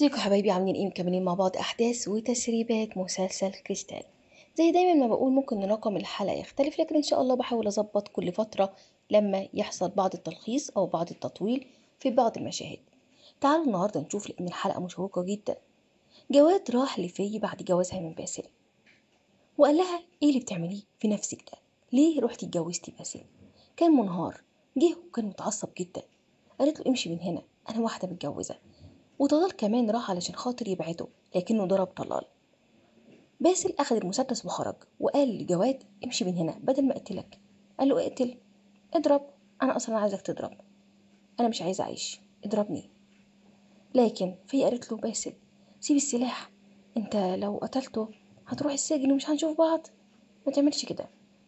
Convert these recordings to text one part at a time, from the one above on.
ازيكم يا حبايبي عاملين ايه مكملين مع بعض احداث وتسريبات مسلسل كريستال زي دايما ما بقول ممكن رقم الحلقه يختلف لكن ان شاء الله بحاول اظبط كل فتره لما يحصل بعض التلخيص او بعض التطويل في بعض المشاهد تعالوا النهارده نشوف لان الحلقه مشوقه جدا جواد راح لفي بعد جوازها من باسل وقال لها ايه اللي بتعمليه في نفسك ده ليه رحتي اتجوزتي باسل كان منهار جه وكان متعصب جدا قالت له امشي من هنا انا واحده متجوزه وطلال كمان راح علشان خاطر يبعده لكنه ضرب طلال باسل أخذ المسدس وخرج وقال لجواد امشي من هنا بدل ما أقتلك قال له اقتل اضرب أنا أصلا عايزك تضرب أنا مش عايزة أعيش اضربني لكن في قالت له باسل سيب السلاح انت لو قتلته هتروح السجن ومش هنشوف بعض ما تعملش كده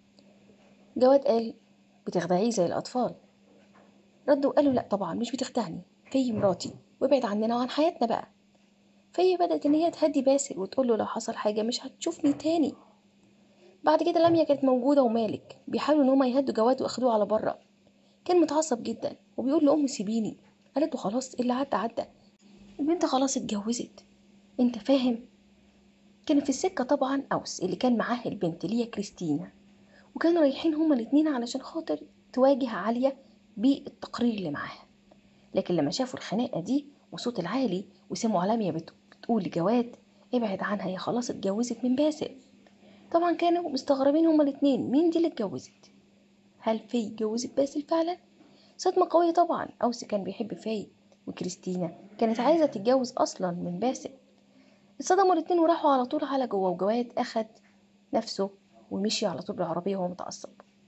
جواد قال بتخدعيه زي الأطفال ردوا قالوا لا طبعا مش بتخدعني في مراتي وابعد عننا وعن حياتنا بقى فهي بدأت إن هي تهدي باسل وتقول له لو حصل حاجة مش هتشوفني تاني بعد كده لميا كانت موجودة ومالك بيحاولوا إن هما يهدوا جواد وياخدوه على بره كان متعصب جدا وبيقول لأمه سيبيني قالت له خلاص اللي عدى عدى البنت خلاص اتجوزت انت فاهم كان في السكة طبعا أوس اللي كان معاه البنت اللي هي كريستينا وكانوا رايحين هما الاتنين علشان خاطر تواجه عالية بالتقرير اللي معاها لكن لما شافوا الخناقة دي والصوت العالي وسمعوا علامية بت- بتقول لجواد ابعد عنها هي خلاص اتجوزت من باسل طبعا كانوا مستغربين هما الاتنين مين دي اللي اتجوزت هل في اتجوزت باسل فعلا صدمة قوية طبعا أوس كان بيحب فاي وكريستينا كانت عايزة تتجوز أصلا من باسل اتصدموا الاتنين وراحوا على طول على جوه وجواد أخد نفسه ومشي على طول بالعربية وهو متعصب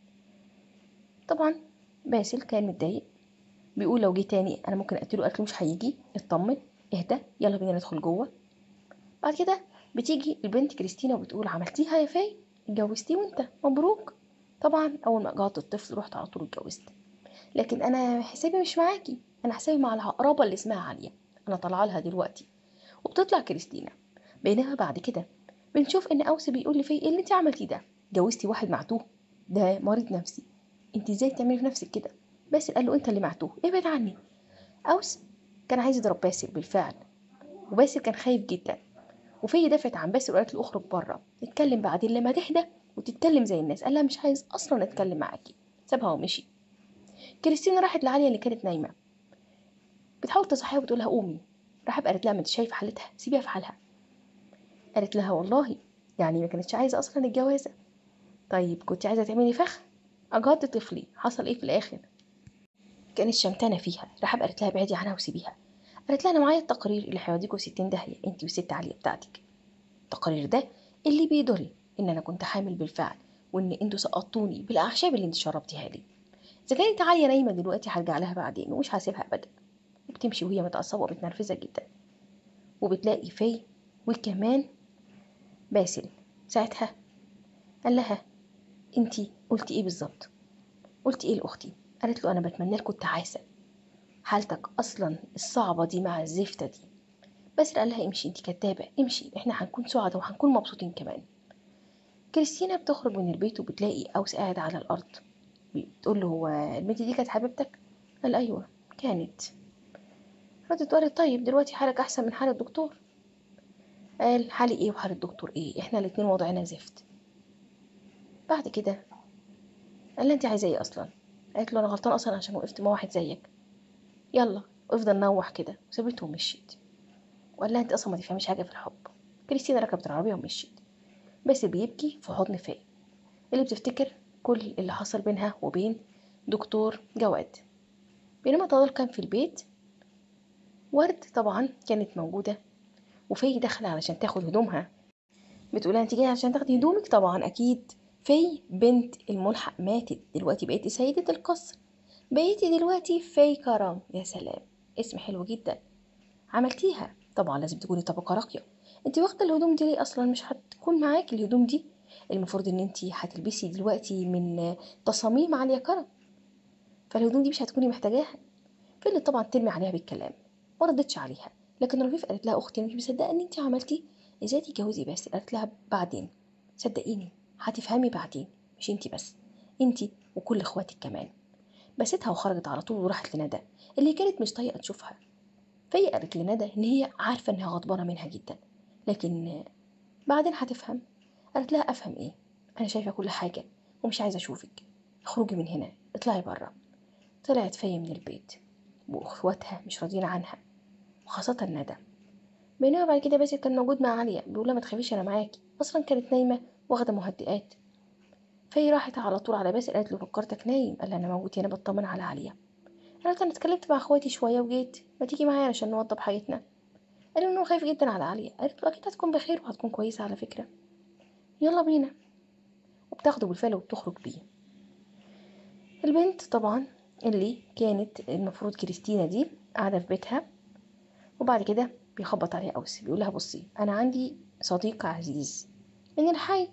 طبعا باسل كان متضايق بيقول لو جه تاني انا ممكن اقتله قالت له مش هيجي اطمن اهدى يلا بينا ندخل جوه بعد كده بتيجي البنت كريستينا وبتقول عملتيها يا فاي اتجوزتيه وانت مبروك طبعا اول ما جات الطفل رحت على طول اتجوزت لكن انا حسابي مش معاكي انا حسابي مع العقربه اللي اسمها عاليه انا طالعه لها دلوقتي وبتطلع كريستينا بينما بعد كده بنشوف ان اوس بيقول لفاي ايه اللي انت عملتيه ده جوزتي واحد معتوه ده مريض نفسي انت ازاي تعملي في نفسك كده باسل قال له انت اللي معتوه ابعد عني اوس كان عايز يضرب باسل بالفعل وباسل كان خايف جدا وفي دافعت عن باسل وقالت له اخرج بره نتكلم بعدين لما تهدى وتتكلم زي الناس قال لها مش عايز اصلا اتكلم معاكي سابها ومشي كريستينا راحت لعالية اللي كانت نايمة بتحاول تصحيها وبتقول لها قومي راحت قالت لها ما انت شايفه حالتها سيبيها في حالها قالت لها والله يعني ما كانتش عايزه اصلا الجوازه طيب كنت عايزه تعملي فخ اجهضت طفلي حصل ايه في الاخر كانت شمتانه فيها رحب قالت لها ابعدي عنها وسيبيها قالت لها انا معايا التقرير اللي هيوديكوا ستين داهيه انت والست عاليه بتاعتك التقرير ده اللي بيدل ان انا كنت حامل بالفعل وان انتوا سقطتوني بالاعشاب اللي انت شربتيها لي اذا كانت عاليه نايمه دلوقتي هرجع لها بعدين ومش هسيبها ابدا وبتمشي وهي متعصبه ومتنرفزه جدا وبتلاقي في وكمان باسل ساعتها قال لها انتي قلتي ايه بالظبط قلتي ايه لاختي قالت له انا بتمنى لكم التعاسه حالتك اصلا الصعبه دي مع الزفته دي باسل قال لها امشي انتي كدابه امشي احنا هنكون سعداء وهنكون مبسوطين كمان كريستينا بتخرج من البيت وبتلاقي اوس قاعد على الارض بتقول له هو البنت دي كانت حبيبتك قال ايوه كانت ردت وقالت طيب دلوقتي حالك احسن من حال الدكتور قال حالي ايه وحال الدكتور ايه احنا الاتنين وضعنا زفت بعد كده قال لها انت عايزه ايه اصلا قالت له انا غلطان اصلا عشان وقفت مع واحد زيك يلا افضل نوح كده وسابته ومشيت وقال لها انت اصلا ما تفهميش حاجه في الحب كريستينا ركبت العربيه ومشيت بس بيبكي في حضن فاي اللي بتفتكر كل اللي حصل بينها وبين دكتور جواد بينما طلال كان في البيت ورد طبعا كانت موجودة وفي داخلة علشان تاخد هدومها بتقولها انت جاية عشان تاخدي هدومك طبعا اكيد في بنت الملحق ماتت دلوقتي بقيتي سيدة القصر بقيتي دلوقتي في كرم يا سلام اسم حلو جدا عملتيها طبعا لازم تكوني طبقة راقية انت واخدة الهدوم دي ليه اصلا مش هتكون معاكي الهدوم دي المفروض ان انت هتلبسي دلوقتي من تصاميم عالية كرم فالهدوم دي مش هتكوني محتاجاها فضلت طبعا ترمي عليها بالكلام ما ردتش عليها لكن رفيف قالت لها اختي مش مصدقه ان انت عملتي ازاي تتجوزي بس قالت لها بعدين صدقيني هتفهمي بعدين مش انت بس انت وكل اخواتك كمان بستها وخرجت على طول وراحت لندى اللي كانت مش طايقه تشوفها فهي قالت لندى ان هي عارفه انها غضبانه منها جدا لكن بعدين هتفهم قالت لها افهم ايه انا شايفه كل حاجه ومش عايزه اشوفك اخرجي من هنا اطلعي بره طلعت فاية من البيت واخواتها مش راضيين عنها وخاصة ندى بينما بعد كده باسل كان موجود مع عليا بيقول لها ما تخافيش انا معاكي اصلا كانت نايمه واخده مهدئات فهي راحت على طول على باسل قالت له فكرتك نايم قال لها انا موجود هنا بطمن على عليا قالت انا اتكلمت مع اخواتي شويه وجيت ما تيجي معايا علشان نوضب حاجتنا قال انه خايف جدا على عليا قالت له اكيد هتكون بخير وهتكون كويسه على فكره يلا بينا وبتاخده بالفعل وبتخرج بيه البنت طبعا اللي كانت المفروض كريستينا دي قاعده في بيتها وبعد كده بيخبط عليها أوس بيقول لها بصي أنا عندي صديق عزيز من الحي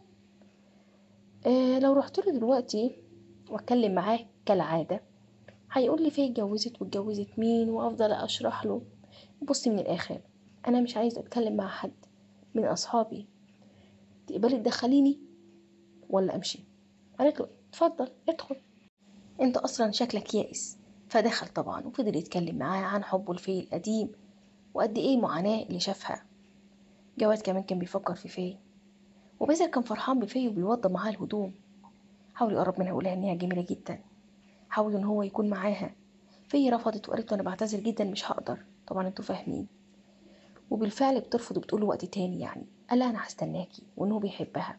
آه لو رحت له دلوقتي واتكلم معاه كالعادة هيقول لي فين اتجوزت واتجوزت مين وافضل اشرح له بصي من الاخر انا مش عايزه اتكلم مع حد من اصحابي تقبلي تدخليني ولا امشي قالت له اتفضل ادخل انت اصلا شكلك يائس فدخل طبعا وفضل يتكلم معاه عن حبه لفي القديم وقد ايه المعاناة اللي شافها جواد كمان كان بيفكر في في وباسل كان فرحان بفي وبيوضب معاها الهدوم حاول يقرب منها ويقولها ان هي جميلة جدا حاول ان هو يكون معاها في رفضت وقالت له انا بعتذر جدا مش هقدر طبعا انتوا فاهمين وبالفعل بترفض وبتقول له وقت تاني يعني قال لها انا هستناكي وان هو بيحبها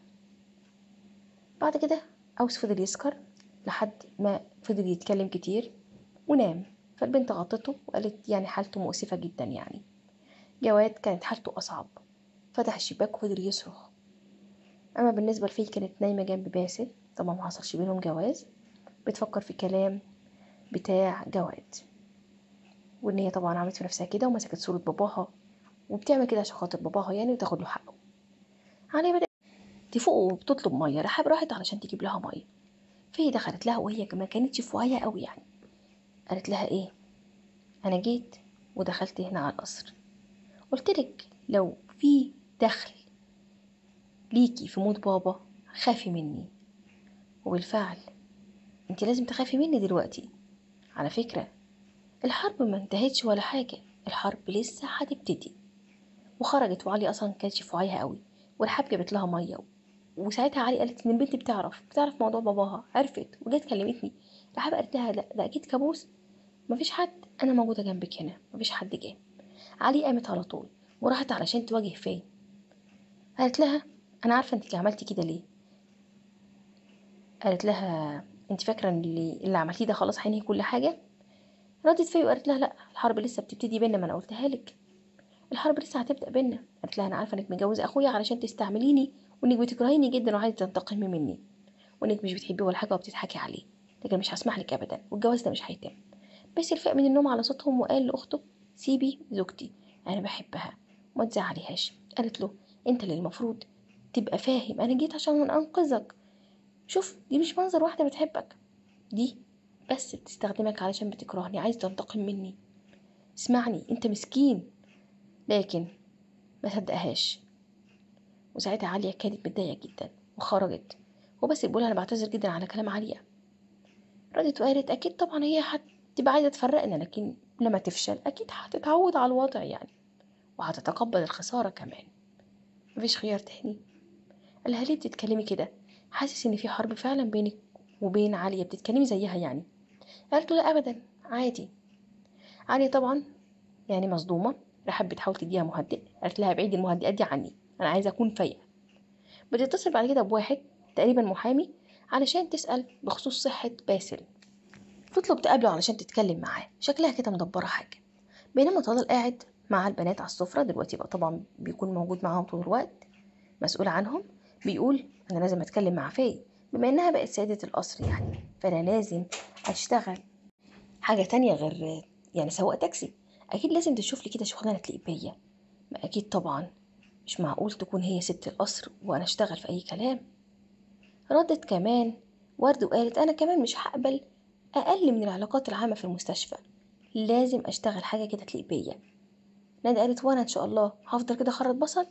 بعد كده اوس فضل يسكر لحد ما فضل يتكلم كتير ونام فالبنت غطته وقالت يعني حالته مؤسفة جدا يعني جواد كانت حالته أصعب فتح الشباك وفضل يصرخ أما بالنسبة لفي كانت نايمة جنب باسل طبعا ما حصلش بينهم جواز بتفكر في كلام بتاع جواد وإن هي طبعا عملت في نفسها كده ومسكت صورة باباها وبتعمل كده عشان خاطر باباها يعني وتاخد له حقه علي بدأت تفوق وبتطلب مية رحاب راحت علشان تجيب لها مية فهي دخلت لها وهي ما كانتش في وعيها قوي يعني قالت لها ايه انا جيت ودخلت هنا على القصر قلتلك لو في دخل ليكي في موت بابا خافي مني وبالفعل انت لازم تخافي مني دلوقتي على فكرة الحرب ما انتهتش ولا حاجة الحرب لسه هتبتدي وخرجت وعلي اصلا كانتش في وعيها قوي ورحاب جابت لها ميه وساعتها علي قالت ان البنت بتعرف بتعرف موضوع باباها عرفت وجت كلمتني رحاب قالت لها لا ده اكيد كابوس مفيش حد انا موجوده جنبك هنا مفيش حد جه علي قامت على طول وراحت علشان تواجه فين قالت لها انا عارفه انت عملتي كده ليه قالت لها انت فاكره ان اللي, اللي عملتيه ده خلاص هينهي كل حاجه ردت فيه وقالت لها لا الحرب لسه بتبتدي بينا ما انا قلتها لك الحرب لسه هتبدا بينا قالت لها انا عارفه انك متجوزه اخويا علشان تستعمليني وانك بتكرهيني جدا وعايزه تنتقمي مني وانك مش بتحبيه ولا حاجه وبتضحكي عليه لكن مش هسمح لك ابدا والجواز ده مش هيتم بس الفاق من النوم على صوتهم وقال لاخته سيبي زوجتي انا بحبها وما تزعليهاش قالت له انت اللي المفروض تبقى فاهم انا جيت عشان انقذك شوف دي مش منظر واحده بتحبك دي بس بتستخدمك علشان بتكرهني عايز تنتقم مني اسمعني انت مسكين لكن ما صدقهاش وساعتها عليا كانت متضايقه جدا وخرجت وبس بقول انا بعتذر جدا على كلام عليا ردت وقالت اكيد طبعا هي هتبقى عايزه تفرقنا لكن لما تفشل اكيد هتتعود على الوضع يعني وهتتقبل الخساره كمان مفيش خيار تاني قالها ليه بتتكلمي كده حاسس ان في حرب فعلا بينك وبين عليا بتتكلمي زيها يعني قالت له لا ابدا عادي عليا طبعا يعني مصدومه راحت بتحاول تديها مهدئ قالت لها ابعدي المهدئات دي عني انا عايزه اكون فايقه بتتصل بعد كده بواحد تقريبا محامي علشان تسال بخصوص صحه باسل تطلب تقابله علشان تتكلم معاه شكلها كده مدبره حاجه بينما طلال قاعد مع البنات على السفره دلوقتي بقى طبعا بيكون موجود معاهم طول الوقت مسؤول عنهم بيقول انا لازم اتكلم مع فاي بما انها بقت سيده القصر يعني فانا لازم اشتغل حاجه تانية غير يعني سواق تاكسي اكيد لازم تشوف لي كده شغلانه تليق بيا ما اكيد طبعا مش معقول تكون هي ست القصر وانا اشتغل في اي كلام ردت كمان ورد وقالت انا كمان مش هقبل اقل من العلاقات العامه في المستشفى لازم اشتغل حاجه كده تليق بيا ندى قالت وانا ان شاء الله هفضل كده خرط بصل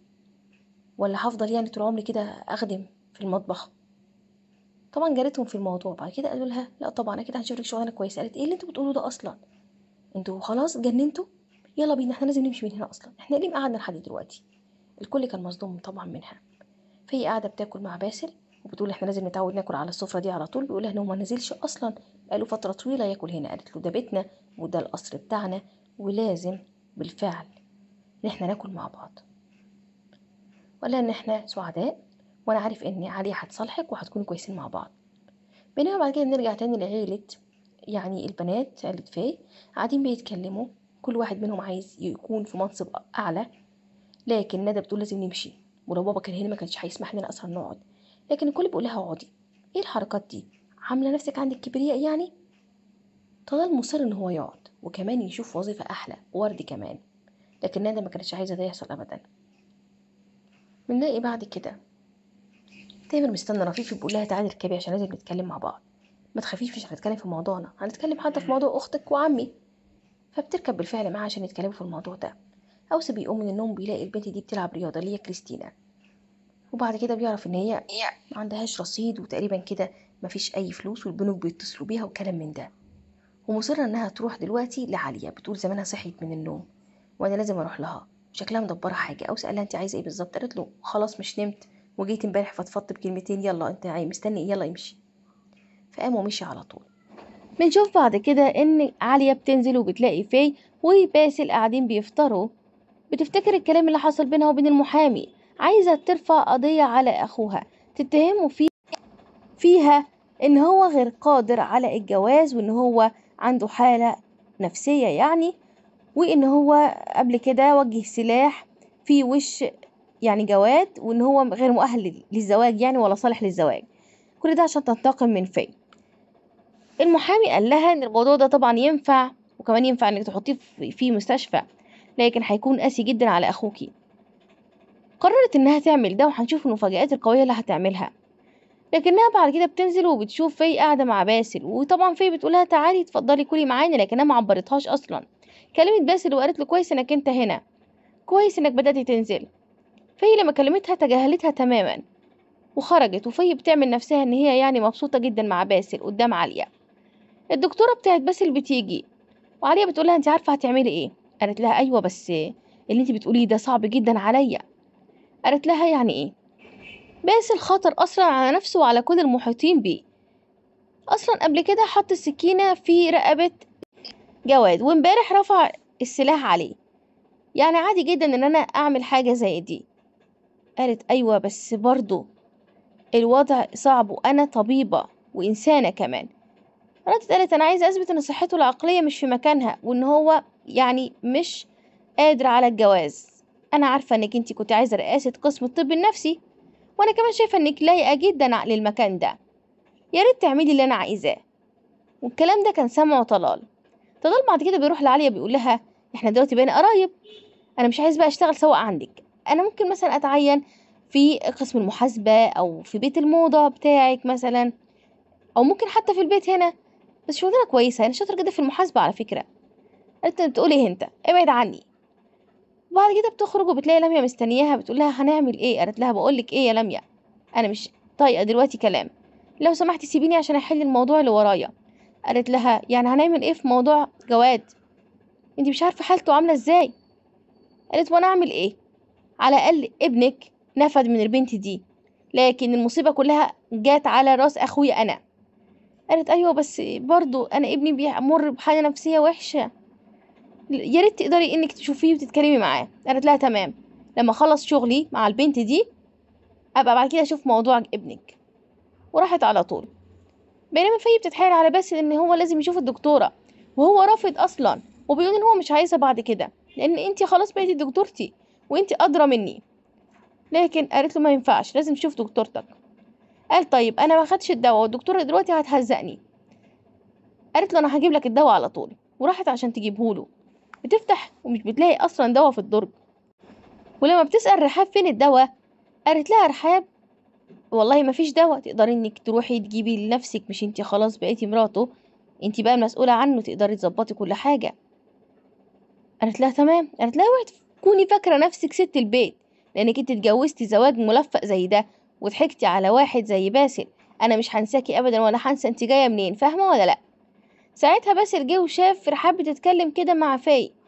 ولا هفضل يعني طول عمري كده اخدم في المطبخ طبعا جارتهم في الموضوع بعد كده قالوا لها لا طبعا اكيد هنشوف لك شغلانه كويسه قالت ايه اللي انتوا بتقولوا ده اصلا انتوا خلاص جننتوا يلا بينا احنا لازم نمشي من هنا اصلا احنا ليه قعدنا لحد دلوقتي الكل كان مصدوم طبعا منها فهي قاعده بتاكل مع باسل وبتقول احنا لازم نتعود ناكل على السفره دي على طول بيقول لها ان هو ما نزلش اصلا بقاله فتره طويله ياكل هنا قالت له ده بيتنا وده القصر بتاعنا ولازم بالفعل ان احنا ناكل مع بعض ولا ان احنا سعداء وانا عارف ان علي هتصالحك وهتكونوا كويسين مع بعض بينما بعد كده نرجع تاني لعيلة يعني البنات عيلة فاي قاعدين بيتكلموا كل واحد منهم عايز يكون في منصب أعلى لكن ندى بتقول لازم نمشي ولو بابا كان هنا ما كانش هيسمح لنا أصلا نقعد لكن الكل بيقول لها اقعدي ايه الحركات دي عاملة نفسك عندك كبرياء يعني طلال مصر ان هو يقعد وكمان يشوف وظيفة أحلى وورد كمان لكن ندى ما كانتش عايزة ده يحصل أبدا بنلاقي بعد كده تامر مستنى رفيف بيقول لها تعالي اركبي عشان لازم نتكلم مع بعض ما تخافيش مش هنتكلم في موضوعنا هنتكلم حتى في موضوع اختك وعمي فبتركب بالفعل معاه عشان يتكلموا في الموضوع ده اوسى بيقوم من النوم بيلاقي البنت دي بتلعب رياضه اللي هي كريستينا وبعد كده بيعرف ان هي ما عندهاش رصيد وتقريبا كده مفيش اي فلوس والبنوك بيتصلوا بيها وكلام من ده ومصرة انها تروح دلوقتي لعالية بتقول زمانها صحيت من النوم وانا لازم اروح لها شكلها مدبره حاجه او سالها انت عايزه ايه بالظبط قالت له خلاص مش نمت وجيت امبارح فضفضت بكلمتين يلا انت عايز مستني يلا امشي فقام ومشي على طول بنشوف بعد كده ان عالية بتنزل وبتلاقي في وباسل قاعدين بيفطروا بتفتكر الكلام اللي حصل بينها وبين المحامي عايزة ترفع قضية على أخوها تتهمه فيه فيها إن هو غير قادر على الجواز وإن هو عنده حالة نفسية يعني وإن هو قبل كده وجه سلاح في وش يعني جواد وإن هو غير مؤهل للزواج يعني ولا صالح للزواج كل ده عشان تنتقم من في المحامي قال لها إن الموضوع ده طبعا ينفع وكمان ينفع إنك تحطيه في مستشفى لكن هيكون قاسي جدا على أخوكي قررت إنها تعمل ده وهنشوف المفاجآت القوية اللي هتعملها لكنها بعد كده بتنزل وبتشوف في قاعدة مع باسل وطبعا في بتقولها تعالي اتفضلي كلي معانا لكنها معبرتهاش أصلا كلمت باسل وقالت له كويس إنك أنت هنا كويس إنك بدأت تنزل في لما كلمتها تجاهلتها تماما وخرجت وفي بتعمل نفسها إن هي يعني مبسوطة جدا مع باسل قدام عليا الدكتورة بتاعت باسل بتيجي وعليا بتقولها أنت عارفة هتعملي إيه قالت لها أيوة بس اللي أنت بتقوليه ده صعب جدا عليا قالت لها يعني إيه باسل خطر أصلا على نفسه وعلى كل المحيطين بيه أصلا قبل كده حط السكينة في رقبة جواد وامبارح رفع السلاح عليه يعني عادي جدا ان انا اعمل حاجة زي دي قالت ايوه بس برضو الوضع صعب وانا طبيبة وانسانة كمان ردت قالت انا عايزة اثبت ان صحته العقلية مش في مكانها وان هو يعني مش قادر على الجواز انا عارفة انك انتي كنت عايزة رئاسة قسم الطب النفسي وانا كمان شايفة انك لايقة جدا للمكان ده يا ريت تعملي اللي انا عايزاه والكلام ده كان سامعه طلال طلال بعد كده بيروح لعليا بيقول لها احنا دلوقتي بقينا قرايب انا مش عايز بقى اشتغل سواق عندك انا ممكن مثلا اتعين في قسم المحاسبة او في بيت الموضة بتاعك مثلا او ممكن حتى في البيت هنا بس شغلانة كويسة انا شاطرة جدا في المحاسبة على فكرة قالت بتقولي إيه انت ابعد عني وبعد كده بتخرج وبتلاقي لميا مستنياها بتقول لها هنعمل ايه قالت لها بقول لك ايه يا لميا انا مش طايقه دلوقتي كلام لو سمحتي سيبيني عشان احل الموضوع اللي ورايا قالت لها يعني هنعمل ايه في موضوع جواد انت مش عارفه حالته عامله ازاي قالت وانا اعمل ايه على الاقل ابنك نفد من البنت دي لكن المصيبه كلها جات على راس اخويا انا قالت ايوه بس برضو انا ابني بيمر بحاله نفسيه وحشه يا ريت تقدري انك تشوفيه وتتكلمي معاه قالت لها تمام لما اخلص شغلي مع البنت دي ابقى بعد كده اشوف موضوع ابنك وراحت على طول بينما في بتتحايل على باسل ان هو لازم يشوف الدكتوره وهو رافض اصلا وبيقول ان هو مش عايزها بعد كده لان انت خلاص بقيتي دكتورتي وانت ادرى مني لكن قالت له ما ينفعش لازم تشوف دكتورتك قال طيب انا ما خدش الدواء والدكتوره دلوقتي هتهزقني قالت له انا هجيب لك الدواء على طول وراحت عشان تجيبه له بتفتح ومش بتلاقي اصلا دواء في الدرج ولما بتسال رحاب فين الدواء قالت لها رحاب والله ما فيش دواء تقدري انك تروحي تجيبي لنفسك مش انت خلاص بقيتي مراته انت بقى المسؤولة عنه تقدري تظبطي كل حاجة قالت لها تمام قالت لها اوعي تكوني فاكرة نفسك ست البيت لانك انت اتجوزتي زواج ملفق زي ده وضحكتي على واحد زي باسل انا مش هنساكي ابدا ولا هنسى انت جاية منين فاهمة ولا لا ساعتها باسل جه وشاف رحاب بتتكلم كده مع فاي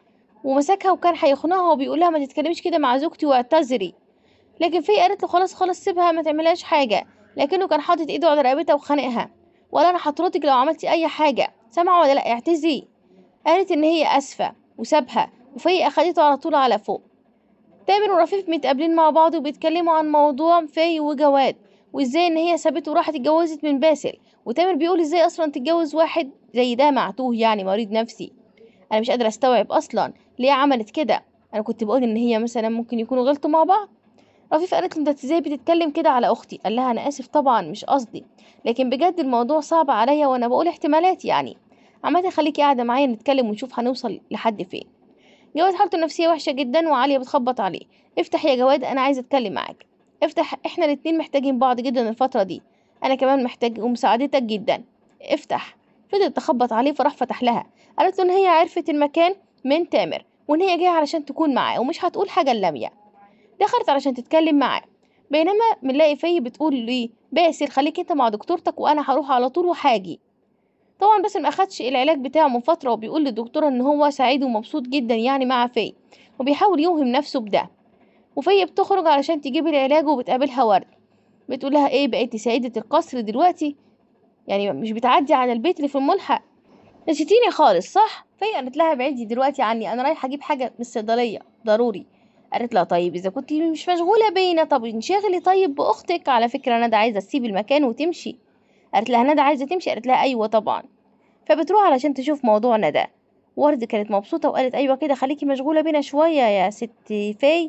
ومسكها وكان هيخنقها وبيقول لها ما تتكلميش كده مع زوجتي واعتذري لكن في قالت له خلاص خلاص سيبها ما تعملهاش حاجه لكنه كان حاطط ايده على رقبتها وخانقها ولا انا هطردك لو عملتي اي حاجه سامعه ولا لا اعتذري قالت ان هي اسفه وسابها وفي اخدته على طول على فوق تامر ورفيف متقابلين مع بعض وبيتكلموا عن موضوع في وجواد وازاي ان هي سابته وراحت اتجوزت من باسل وتامر بيقول ازاي اصلا تتجوز واحد زي ده معتوه يعني مريض نفسي انا مش قادره استوعب اصلا ليه عملت كده انا كنت بقول ان هي مثلا ممكن يكونوا غلطوا مع بعض رفيف قالت له انت ازاي بتتكلم كده على اختي قال لها انا اسف طبعا مش قصدي لكن بجد الموضوع صعب عليا وانا بقول احتمالات يعني عامه خليكي قاعده معايا نتكلم ونشوف هنوصل لحد فين جواد حالته النفسيه وحشه جدا وعاليه بتخبط عليه افتح يا جواد انا عايزه اتكلم معاك افتح احنا الاتنين محتاجين بعض جدا الفتره دي انا كمان محتاج مساعدتك جدا افتح فضلت تخبط عليه فراح فتح لها قالت له ان هي عرفت المكان من تامر وان هي جايه علشان تكون معاه ومش هتقول حاجه للميا دخلت علشان تتكلم معاه بينما بنلاقي في بتقول لي باسل خليك انت مع دكتورتك وانا هروح على طول وهاجي طبعا باسل ما اخدش العلاج بتاعه من فتره وبيقول للدكتوره ان هو سعيد ومبسوط جدا يعني مع في وبيحاول يوهم نفسه بده وفي بتخرج علشان تجيب العلاج وبتقابلها ورد بتقول لها ايه بقيتي سيدة القصر دلوقتي يعني مش بتعدي على البيت اللي في الملحق نسيتيني خالص صح في قالت لها بعيدي دلوقتي عني انا رايحه اجيب حاجه من الصيدليه ضروري قالت لها طيب اذا كنت مش مشغوله بينا طب انشغلي طيب باختك على فكره ندى عايزه تسيب المكان وتمشي قالت لها ندى عايزه تمشي قالت لها ايوه طبعا فبتروح علشان تشوف موضوع ندى ورد كانت مبسوطه وقالت ايوه كده خليكي مشغوله بينا شويه يا ست في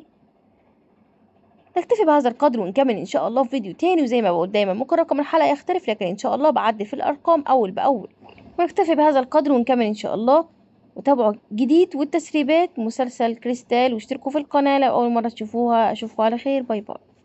نكتفي بهذا القدر ونكمل ان شاء الله في فيديو تاني وزي ما بقول دايما ممكن رقم الحلقه يختلف لكن ان شاء الله بعدل في الارقام اول باول ونكتفي بهذا القدر ونكمل ان شاء الله وتابعوا جديد والتسريبات مسلسل كريستال واشتركوا في القناه لو اول مره تشوفوها اشوفكم على خير باي باي